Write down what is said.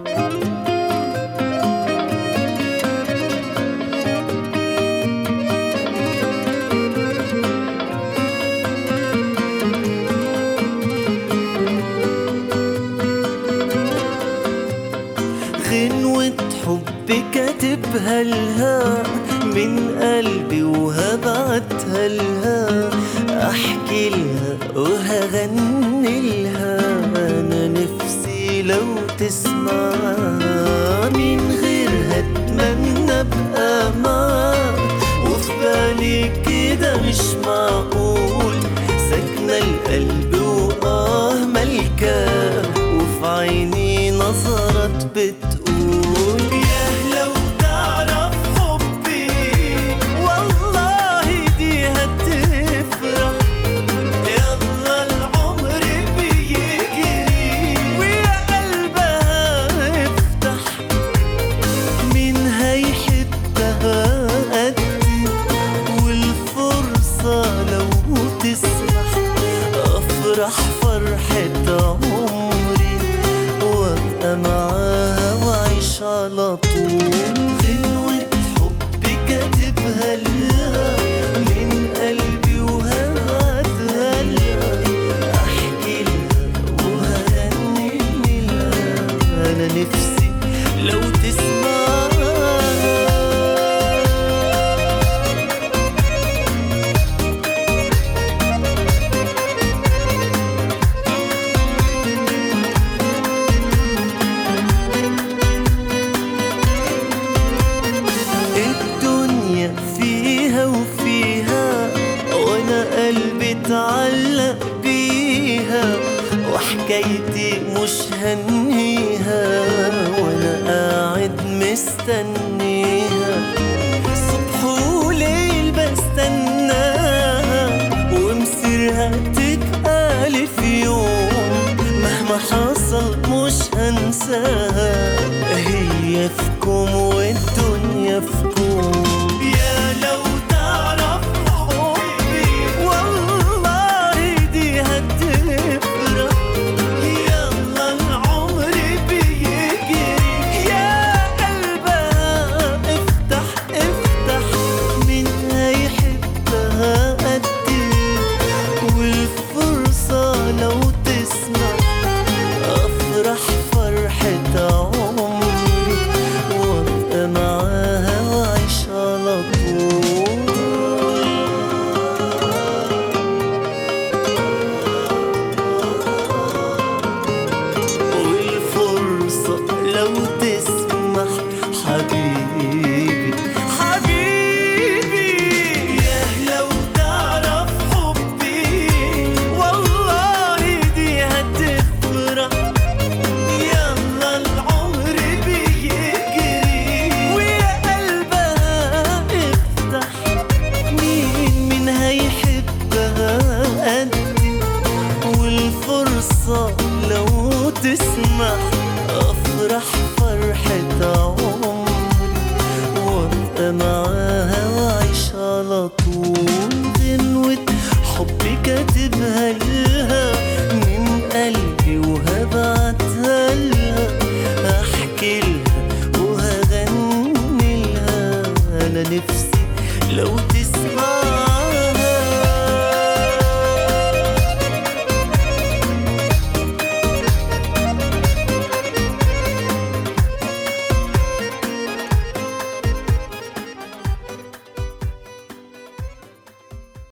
غنوة حب كاتبها لها من قلبي وهبعتها لها احكي لها وهغني لها انا نفسي لو تسمع من غيرها اتمنى ابقى معاك وفي بالي كده مش معقول ساكنة القلب وآه ملكاه وفي عيني نظرات بتقول يا لو تعرف حبي والله دي هتفرح يلا العمر بيجري ويا قلبها افتح مين هيحبها قدي والفرصة لو تسمح أفرح فرحة عمري وأبقى معاها وأعيش على طول غنوة حب كاتبها لها من قلبي وهبعتها لها أحكي لها وهغني لها أنا نفسي لو تسمع الدنيا فيها وفيها وانا قلبي اتعلق بيها وحكايتي مش هنيها وانا قاعد مستنيها صبح وليل بستناها ومصيرها تتقال في يوم مهما حصل مش هنساها هي في كوم والدنيا في كوم يا لو تعرف حبي والله دي هتفرق يلا العمر بيجري يا قلبها افتح افتح مين هيحبها قدي والفرصة لو تسمع أفرح فرحة عمري وأبقى معاها وأعيش على طول والفرصة لو تسمح حبيبي حبيبي يا لو تعرف حبي والله دي هتفرح يلا العمر بيجري ويا قلبها افتح مين من هيحبها قدي والفرصة لو تسمح أفرح